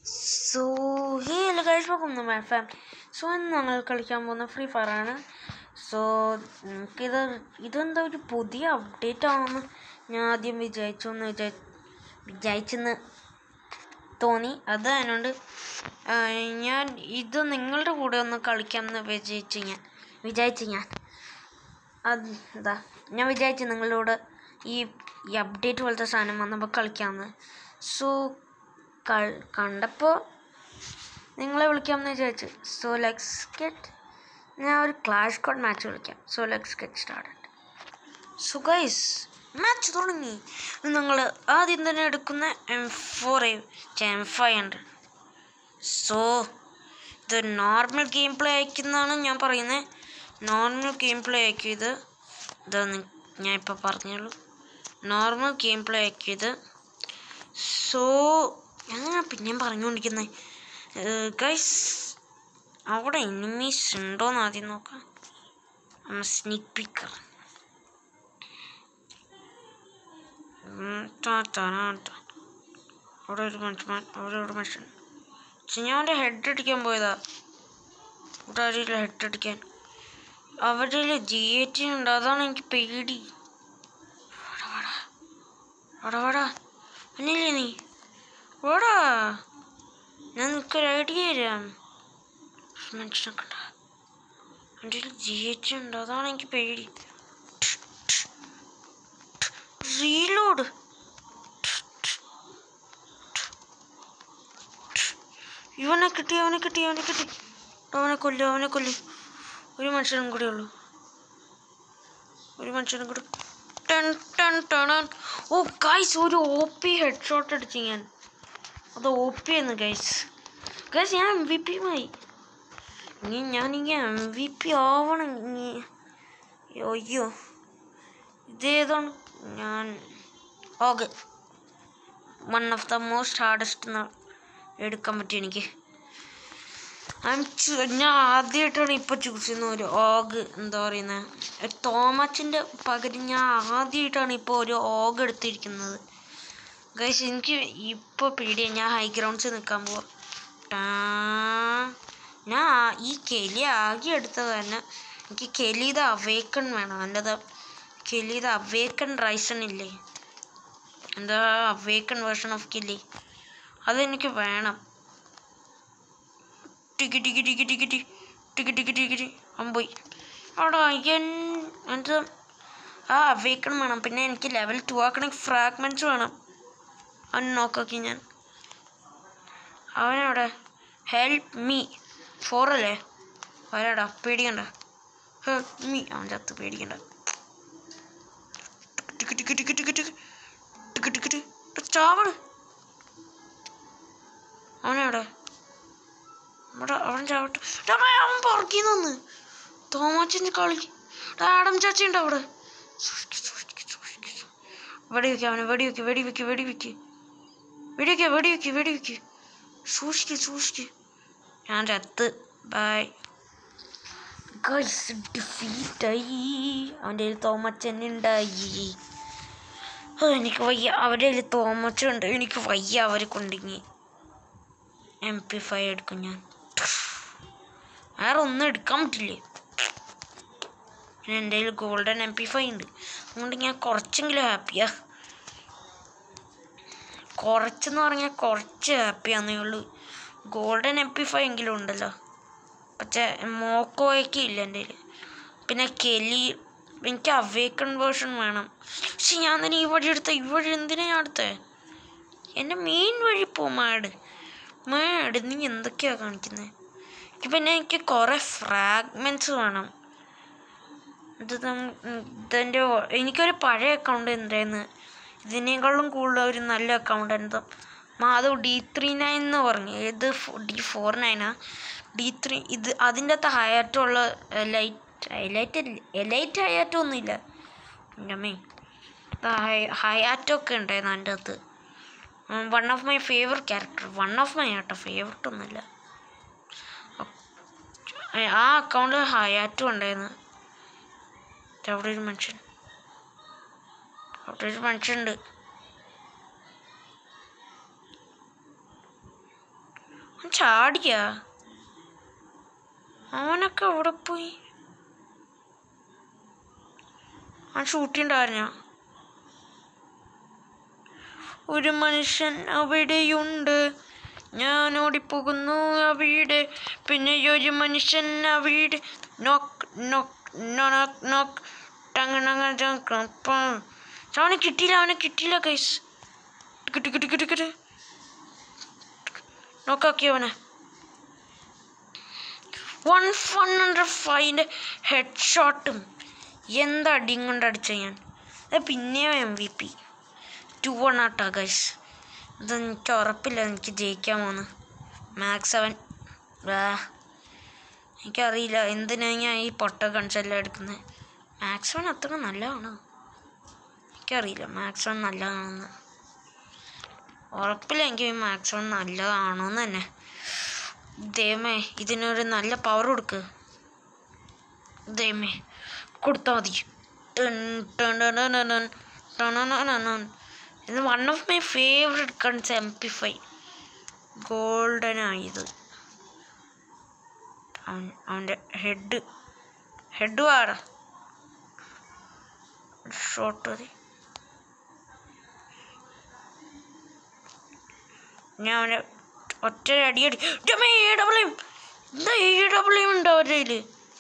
So ഹേ അല്ല കഴിച്ച് നോക്കുന്നു മൈ ഫാം സോ ഇന്ന് ഞങ്ങൾ കളിക്കാൻ പോകുന്ന ഫ്രീ ഫയർ ആണ് സോ നമുക്കിത് ഇതെന്താ ഒരു പുതിയ അപ്ഡേറ്റ് ആണെന്ന് ഞാൻ ആദ്യം വിചാരിച്ചു എന്ന് വിചാ വിചാരിച്ചെന്ന് തോന്നി അത് അതിനോണ്ട് ഞാൻ ഇത് നിങ്ങളുടെ കൂടെ ഒന്ന് കളിക്കാമെന്ന് വിചാരിച്ചു ഞാൻ വിചാരിച്ചു ഞാൻ അത് എന്താ ഞാൻ വിചാരിച്ചു നിങ്ങളോട് ഈ ഈ അപ്ഡേറ്റ് പോലത്തെ സാധനം വന്നപ്പോൾ കളിക്കാമെന്ന് സോ കൾ കണ്ടപ്പോൾ നിങ്ങളെ വിളിക്കാമെന്ന് വിചാരിച്ചു സോ ലെറ്റ്സ് ഗെറ്റ് ഞാൻ ഒരു ക്ലാഷ് കോഡ് മാച്ച് കളിക്കാം so let's get start so guys match തുടങ്ങി നിങ്ങൾ ആദ്യം തന്നെ എടുക്കുന്ന M four M five hundred so ഇത് നോർമൽ ഗെയിം പ്ലേ അയക്കുന്നതാണ് ഞാൻ പറയുന്നത് നോർമൽ ഗെയിം പ്ലേ ആക്കിയത് ഇത് ഞാൻ ഇപ്പോൾ പറഞ്ഞുള്ളൂ നോർമൽ ഗെയിം പ്ലേ ആക്കിയത് സോ ഞാൻ പിന്നെയും പറഞ്ഞുകൊണ്ടിരിക്കുന്നത് ഗൈസ് അവിടെ എനിമീസ് ഉണ്ടോയെന്ന് ആദ്യം നോക്കാം സ്നിക് പിക്കർ അവിടെ ഒരു മനുഷ്യൻ അവിടെ ഒരു മനുഷ്യൻ പക്ഷെ ഞാൻ അവൻ്റെ ഹെഡ് അടിക്കാൻ പോയതാ ഇവിടെ ആരില്ല ഹെഡ് അടിക്കാൻ അവരുടെ ജി എ ടി ഉണ്ട് അതാണ് എനിക്ക് പേടി വാടാ വാടാ വാടാ വാടാ വന്നില്ലേ നീ വാടാ ഞാൻ നിനക്കൊരു ഐഡിയ തരാം മനുഷ്യനെ കണ്ട എൻ്റെ ജി എ ടി ഉണ്ട് അതാണ് എനിക്ക് പേടി റീലോഡ് ഇവനെ കിട്ടി അവനെ കിട്ടി അവനെ കിട്ടി അവനെ കൊല്ലു അവനെ കൊല്ലു ഒരു മനുഷ്യനും കൂടെ ഉള്ളൂ ഒരു മനുഷ്യനും കൂടെ ടൺ ടൺ ടണൻ ഓ ഗൈസ് ഒരു ഒ പി ഹെഡ് ഷോട്ട് അടിച്ചു ഞാൻ അത് ഒ പി എന്ന് ഗൈസ് ഗൈസ് ഞാൻ എം വി പിയുമായി ഇനി ഞാനിങ്ങ എം വി പി ആവണം ഇനി അയ്യോ ഇതേതാണ് ഞാൻ okay one of the most hardest എടുക്കാൻ പറ്റി എനിക്ക് ഞാൻ ആദ്യമായിട്ടാണ് ഇപ്പോൾ ചൂസ് ചെയ്യുന്ന ഒരു ഓഗ് എന്താ പറയുന്നത് തോമച്ചിൻ്റെ പകരം ഞാൻ ആദ്യമായിട്ടാണ് ഇപ്പോൾ ഒരു ഓഗ് എടുത്തിരിക്കുന്നത് ഗൈസ് എനിക്ക് ഇപ്പോൾ പേടിയാണ് ഞാൻ ഹൈ ഗ്രൗണ്ട്സിൽ നിൽക്കാൻ പോവാം ഞാൻ ഈ കെലി ആകെ എടുത്തത് തന്നെ എനിക്ക് കെലിയുടെ അവേക്കൺ വേണം എൻ്റെത് കെലിയുടെ അവേക്കൺ റൈസൺ ഇല്ലേ എന്താ അവേക്കൺ വേർഷൻ ഓഫ് കെലി അതെനിക്ക് വേണം ടിക്കി ടിക്കി ടിക്കി ടിക്കി ടി ടിക്കി ടിക്കി ടിക്കി ടി അവൻ പോയി അവിടെ എൻ എൻ്റെ ആ അവേക്കണം വേണം പിന്നെ എനിക്ക് ലെവൽ ടു ആക്കണമെങ്കിൽ ഫ്രാഗ്മെൻറ്റ്സ് വേണം അവൻ നോക്കാക്കി ഞാൻ അവനവിടെ ഹെൽപ്പ് മീ ഫോർ അല്ലേ വരാടാ പേടിക്കണ്ട ഹെൽപ്പ് മീ അവൻ ചത്ത് പേടിക്കണ്ട ടിക്ക് ടിക്ക് ടിക്ക് ടിക്ക് ടിക്ക് ടിക്ക് ടിക്ക് ടിക്ക് ചാവണ് അവനെവിടെ ഇവിടെ അവൻ ചാവട്ടെ അവൻ പുറക്കി നിന്ന് തോമാച്ചിൻ്റെ കളി ആടം ചാച്ചി ഉണ്ട് അവിടെ വെടി വെക്കുക അവനെ വെടി വെക്കുക വെടി വെക്കുക വെടി വെക്കുക വെടി വെക്കുക വെടി വെക്കുക വെടി വെക്കുക സൂക്ഷിക്ക് സൂക്ഷിക്ക് ഞാൻ ചത്ത് ബൈ ഗൈസ് ഡിഫീറ്റായി അവൻ്റെ കയ്യിൽ തോമച്ചൻ ഉണ്ടായി എനിക്ക് വയ്യ അവരുടെ കയ്യിൽ തോമച്ചുണ്ട് എനിക്ക് വയ്യ അവരെ കൊണ്ടിങ്ങി എം പി ഫൈവ് എടുക്കും ഞാൻ വേറെ ഒന്നും എടുക്കാൻ പറ്റില്ലേ പിന്നെ എൻ്റെ കയ്യിൽ ഗോൾഡൻ എം പി ഫൈവ് ഉണ്ട് അതുകൊണ്ട് ഞാൻ കുറച്ചെങ്കിലും ഹാപ്പിയാ കുറച്ചെന്ന് പറഞ്ഞാൽ കുറച്ച് ഹാപ്പിയാന്നേ ഉള്ളൂ ഗോൾഡൻ എം പി ഫൈവ് എങ്കിലും ഉണ്ടല്ലോ പക്ഷേ മോക്കോയൊക്കെ ഇല്ല എൻ്റെ കയ്യിൽ പിന്നെ കെലി എനിക്ക് അവേക്കൺ വേർഷൻ വേണം പക്ഷെ ഞാൻ തന്നെ ഈ വഴി എടുത്ത ഈ വഴി എന്തിനാ ഞാൻ എടുത്തേ എൻ്റെ മെയിൻ വഴി പോ മാഡ് മാഡ് നീ എന്തൊക്കെയാണ് കാണിക്കുന്നത് പിന്നെ എനിക്ക് കുറേ ഫ്രാഗ്മെൻറ്റ്സ് വേണം ഇത് ഇതെൻ്റെ എനിക്കൊരു പഴയ അക്കൗണ്ട് ഉണ്ടായിരുന്നു ഇതിനേക്കാളും കൂടുതൽ ഒരു നല്ല അക്കൗണ്ട് എന്താ മാധവ് ഡി ത്രീ നയൻ എന്ന് പറഞ്ഞു ഏത് ഡി ഫോർ നയനാ ഡി ത്രീ ഇത് അതിൻ്റെ അകത്ത് ഹയാറ്റുള്ള ലൈറ്റ് ഹൈലൈറ്റ് എലൈറ്റ് ഹയാറ്റോ ഒന്നുമില്ല എൻ്റെ മേ ഹയാറ്റൊക്കെ ഉണ്ടായിരുന്നു അതിൻ്റെ അകത്ത് one of my favourite character one of my ആട്ടോ ഫേവററ്റ് ഒന്നുമില്ല ആ അക്കൗണ്ടിൽ ഹയാറ്റും ഉണ്ടായിരുന്നു അവിടെ ഒരു മനുഷ്യൻ അവിടെ ഒരു മനുഷ്യനുണ്ട് അവൻ ചാടിയാ അവനൊക്കെ എവിടെ പോയി അവൻ ഷൂട്ടിണ്ടായിരുന്ന ഒരു മനുഷ്യൻ അവിടെയുണ്ട് ഞാൻ ഓടിപ്പോകുന്നു അവിടെ പിന്നെ ഒരു മനുഷ്യൻ അവിടെ നോക്ക് നോക്ക് നോക്ക് നോക്ക് ടങ്ങ അവനെ കിട്ടിയില്ല അവനെ കിട്ടിയില്ല കൈസ് കിട്ടി കിട്ടി കിട്ടി കിട്ടി നോക്കാക്കി അവനെ വൺ വൺ ഹൺഡ്രഡ് ഫൈവിൻ്റെ ഹെഡ് ഷോട്ടും എന്താ അടിയും കൊണ്ട് അടിച്ച ഞാൻ അത് പിന്നെയും M V P two one ആട്ടാ ഗൈസ് ഇത് എനിക്ക് ഉറപ്പില്ല എനിക്ക് ജയിക്കാൻ പോന്ന് മാക്സ് സെവൻ വാ എനിക്കറിയില്ല എന്തിനാ ഞാൻ ഈ പൊട്ട കൺസെല്ലാം എടുക്കുന്നത് മാക്സ് സെവൻ അത്ര നല്ലതാണോ എനിക്കറിയില്ല മാക്സ് വൺ നല്ലതാണെന്ന് ഉറപ്പില്ല എനിക്ക് ഈ മാക്സ് വൺ നല്ലതാണോന്ന് തന്നെ ദൈവമേ ഇതിനൊരു നല്ല പവർ കൊടുക്ക് ദൈവമേ കൊടുത്താൽ മതി ടൺ ടൺ ടൺ ടൺ ടൺ ടൺ ടൺ ടൺ ടൺ. ഇത് വൺ ഓഫ് മൈ ഫേവറേറ്റ് കൺസ് എം പി ഫൈവ് ഗോൾഡൻ ആയത് അവൻ അവൻ്റെ ഹെഡ് ഹെഡ് വാടാ ഷോട്ട് മതി ഞാൻ അവനെ ഒറ്റ അടിയടി എ ഡബ്ല്യു എന്താ എ ഡബ്ല്യു ഉണ്ടോ അവരുടെ കയ്യില്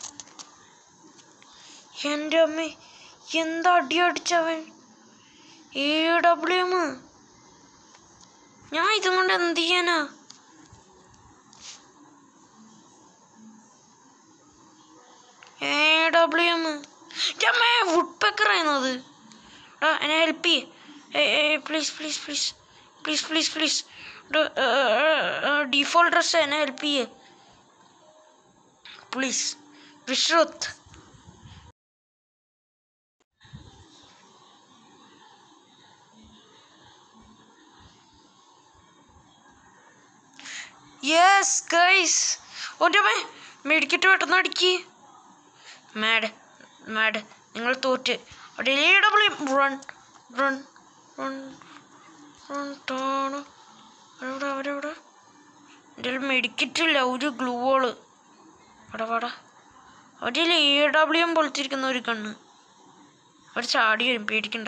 എൻ്റെ അമ്മ എന്താ അടി അടിച്ചവൻ എ ഡബ്ല്യു എം ഞാൻ ഇതും കൊണ്ട് എന്ത് ചെയ്യാനാ എ ഡബ്ല്യു എം ചമ്മേ വുഡ് പെക്കറായിരുന്നു അത് എടാ എന്നെ ഹെൽപ്പ് ചെയ്യേ please please please please please please default dress എന്നെ ഹെൽപ്പ് ചെയ്യേ പ്ലീസ് വിശ്രുത്ത് യെസ് ഗൈസ് ഒറ്റമേ മെഡിക്കറ്റ് പെട്ടെന്ന് അടിക്ക് മാഡ് മാഡ് നിങ്ങൾ തോറ്റ് W run run run run ടാണ് അവരെവിടെ അവരെവിടെ എൻ്റെ മെഡിക്കറ്റ് ഇല്ല ഒരു ഗ്ലൂവോള് അവിടെ വാടാ അവരുടെ എ ഡബ്ല്യു എം പൊളിച്ചിരിക്കുന്ന ഒരു കണ്ണ് അവർ ചാടി വരും പേടിക്കണ്ട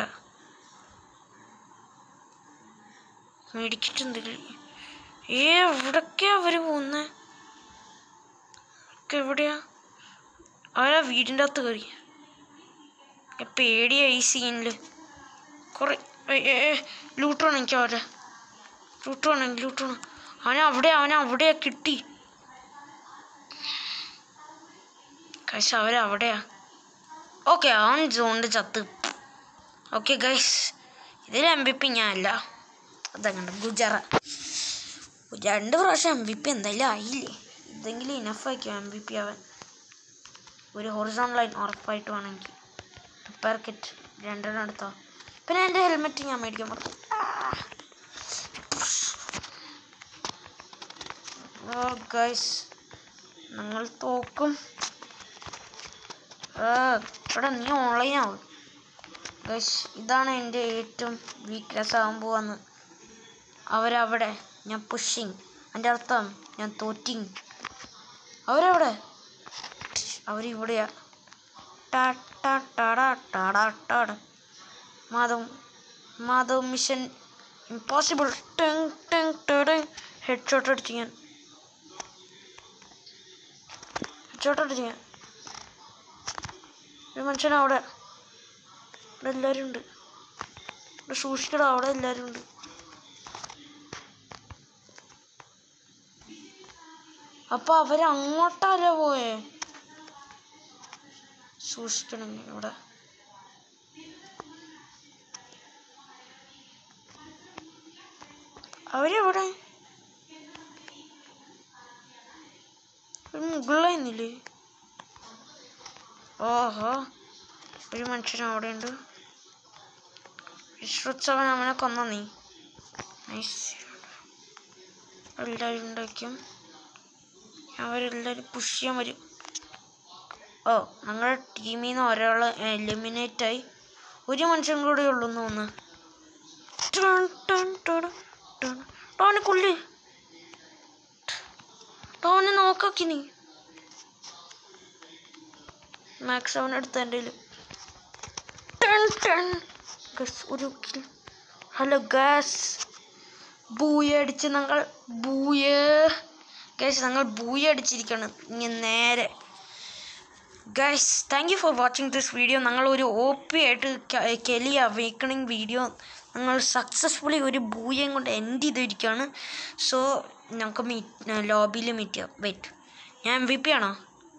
മെഡിക്കറ്റ് എന്തെങ്കിലും ഏ എവിടൊക്കെയാ അവര് പോകുന്നേ ഒക്കെ എവിടെയാ അവരാ വീടിൻ്റെ അകത്ത് കയറി ഞാൻ പേടിയാ ഈ സീനിൽ കുറെ ലൂട്ട് വേണം എനിക്ക് അവരെ ലൂട്ട് വേണം എനിക്ക് ലൂട്ട് വേണം അവനെ അവിടെ അവനെ അവിടെയാ കിട്ടി കൈസ് അവരവിടെയാ ഓക്കെ അവൻ സോണിൻ്റെ ചത്ത് ഓക്കെ ഗൈസ് ഇതിൽ എം ബി പി ഞാനല്ല അതങ്ങനെ ഗുജറ രണ്ട് പ്രാവശ്യം എം ബി പി എന്തായാലും ആയില്ലേ ഇതെങ്കിലും ഇനഫ് ആയിരിക്കും എം ബി പി ആവാൻ ഒരു ഹൊറിസോൺ ലൈൻ ഉറപ്പായിട്ട് വേണമെങ്കിൽ പെർക്കറ്റ് രണ്ടെണ്ണം എടുത്തോ പിന്നെ എൻ്റെ ഹെൽമെറ്റ് ഞാൻ മേടിക്കാൻ പറഞ്ഞു ഓ ഗൈസ് നിങ്ങൾ തോക്കും ആ, എടാ നീ ഓൺലൈൻ ആവും ഗൈസ് ഇതാണ് എൻ്റെ ഏറ്റവും വീക്ക്നെസ് ആകാൻ പോവാന്ന് അവരവിടെ ഞാൻ പുഷിങ് എൻ്റെ അർത്ഥം ഞാൻ തോറ്റിങ് അവരവിടെ അവരിവിടെയാ ടാ ടാ ടാടാ ടാടാ ടാട മാധവ് മാധവ് മിഷൻ ഇമ്പോസിബിൾ ടെങ് ടെങ് ടെങ് ഹെഡ് ഷോട്ട് അടിച്ച് ഞാൻ ഹെഡ് ഷോട്ട് അടിച്ച് ഞാൻ ഒരു മനുഷ്യൻ അവിടെ ഇവിടെ എല്ലാവരും ഉണ്ട് ഇവിടെ സൂക്ഷിക്കടാ അവിടെ എല്ലാവരും ഉണ്ട് അപ്പൊ അവര് അങ്ങോട്ടല്ല പോയേ സൂക്ഷിക്കണം ഇവിടെ അവരെവിടെ ഒരു മുകളിലായിരുന്നില്ലേ ഓഹോ ഒരു മനുഷ്യൻ അവിടെ ഉണ്ട് വിശ്വത്സവൻ അവനെ കൊന്ന നീ നൈസ് എല്ലാവരും ഉണ്ടാക്കും അവരെല്ലാവരും പുഷ് ചെയ്യാൻ വരും ഓ ഞങ്ങളുടെ ടീമിൽ നിന്ന് ഒരാൾ എലിമിനേറ്റ് ആയി ഒരു മനുഷ്യൻ കൂടെ ഉള്ളൂ എന്ന് തോന്നുന്നു ടൺ ടൺ ടൺ ടൺ. ടാ, അവനെ കൊല്ല് നോക്കി നീ മാക്സ് അവൻ എടുത്ത എൻ്റെ ഒരു kill. ഹലോ ഗാസ് ബൂയ അടിച്ച് ഞങ്ങൾ ബൂയ ഗൈസ് ഞങ്ങൾ ബൂയ അടിച്ചിരിക്കുകയാണ് ഇങ്ങനെ നേരെ guys thank you for watching this video ഞങ്ങൾ ഒരു ഒ പി ആയിട്ട് ക- കെലി അവേക്കണിങ് വീഡിയോ ഞങ്ങൾ സക്സസ്ഫുള്ളി ഒരു ബൂയം കൊണ്ട് എൻഡ് ചെയ്തിരിക്കുകയാണ് സോ ഞങ്ങൾക്ക് മീറ്റ് ലോബിയിൽ മീറ്റ് ചെയ്യാം വെയിറ്റ് ഞാൻ എം വി പി ആണോ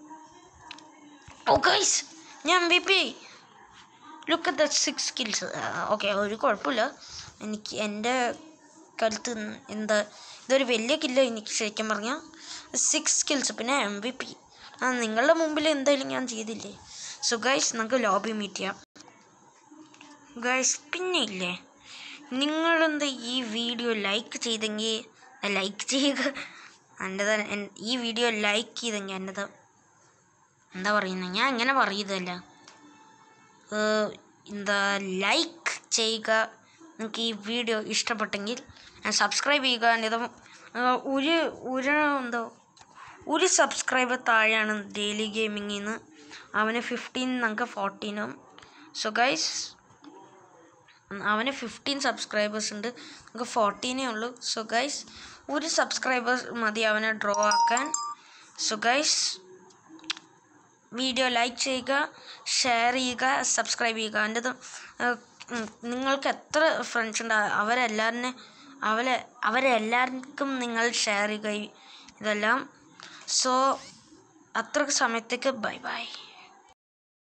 ഓ ഗൈസ് ഞാൻ M V P look at the six skills okay ഒരു കുഴപ്പമില്ല എനിക്ക് എൻ്റെ കരുത്ത് എന്താ ഇതൊരു വലിയ കില്ല എനിക്ക് ശരിക്കും പറഞ്ഞാൽ സിക്സ് സ്കിൽസ് പിന്നെ എം വി പി ആ നിങ്ങളുടെ മുമ്പിൽ എന്തായാലും ഞാൻ ചെയ്തില്ലേ സോ ഗൈസ് നമുക്ക് ലോബി മീറ്റ് ചെയ്യാം ഗൈസ് പിന്നെ ഇല്ലേ നിങ്ങളെന്താ ഈ വീഡിയോ ലൈക്ക് ചെയ്തെങ്കിൽ ലൈക്ക് ചെയ്യുക എൻ്റെത് എൻ- ഈ വീഡിയോ ലൈക്ക് ചെയ്തെങ്കിൽ എൻ്റെത് എന്താ പറയുന്നത് ഞാൻ എങ്ങനെ പറയുന്നതല്ല ഏഹ് എന്താ ലൈക്ക് ചെയ്യുക നിങ്ങൾക്ക് ഈ വീഡിയോ ഇഷ്ടപ്പെട്ടെങ്കിൽ സബ്സ്ക്രൈബ് ചെയ്യുക എൻ്റെ ഒരു ഒരു എന്തോ ഒരു സബ്സ്ക്രൈബർ താഴെയാണ് ഡെയിലി ഗെയിമിങ്ങിൽ നിന്ന് അവന് ഫിഫ്റ്റീൻ നമുക്ക് ഫോർട്ടീനും സോ ഗൈസ് അവന് ഫിഫ്റ്റീൻ സബ്സ്ക്രൈബേഴ്സ് ഉണ്ട് നമുക്ക് ഫോർട്ടീനേ ഉള്ളൂ സോ ഗൈസ് ഒരു സബ്സ്ക്രൈബേഴ്സ് മതി അവനെ ഡ്രോ ആക്കാൻ സോ ഗൈസ് വീഡിയോ ലൈക്ക് ചെയ്യുക ഷെയർ ചെയ്യുക സബ്സ്ക്രൈബ് ചെയ്യുക എൻ്റെ നിങ്ങൾക്ക് എത്ര ഫ്രണ്ട്സ് ഉണ്ട് അവരെല്ലാവരും അവരെ അവരെല്ലാവർക്കും നിങ്ങൾ ഷെയർ ചെയ്യുക ഈ- ഇതെല്ലാം സോ അത്ര സമയത്തേക്ക് ബൈ ബൈ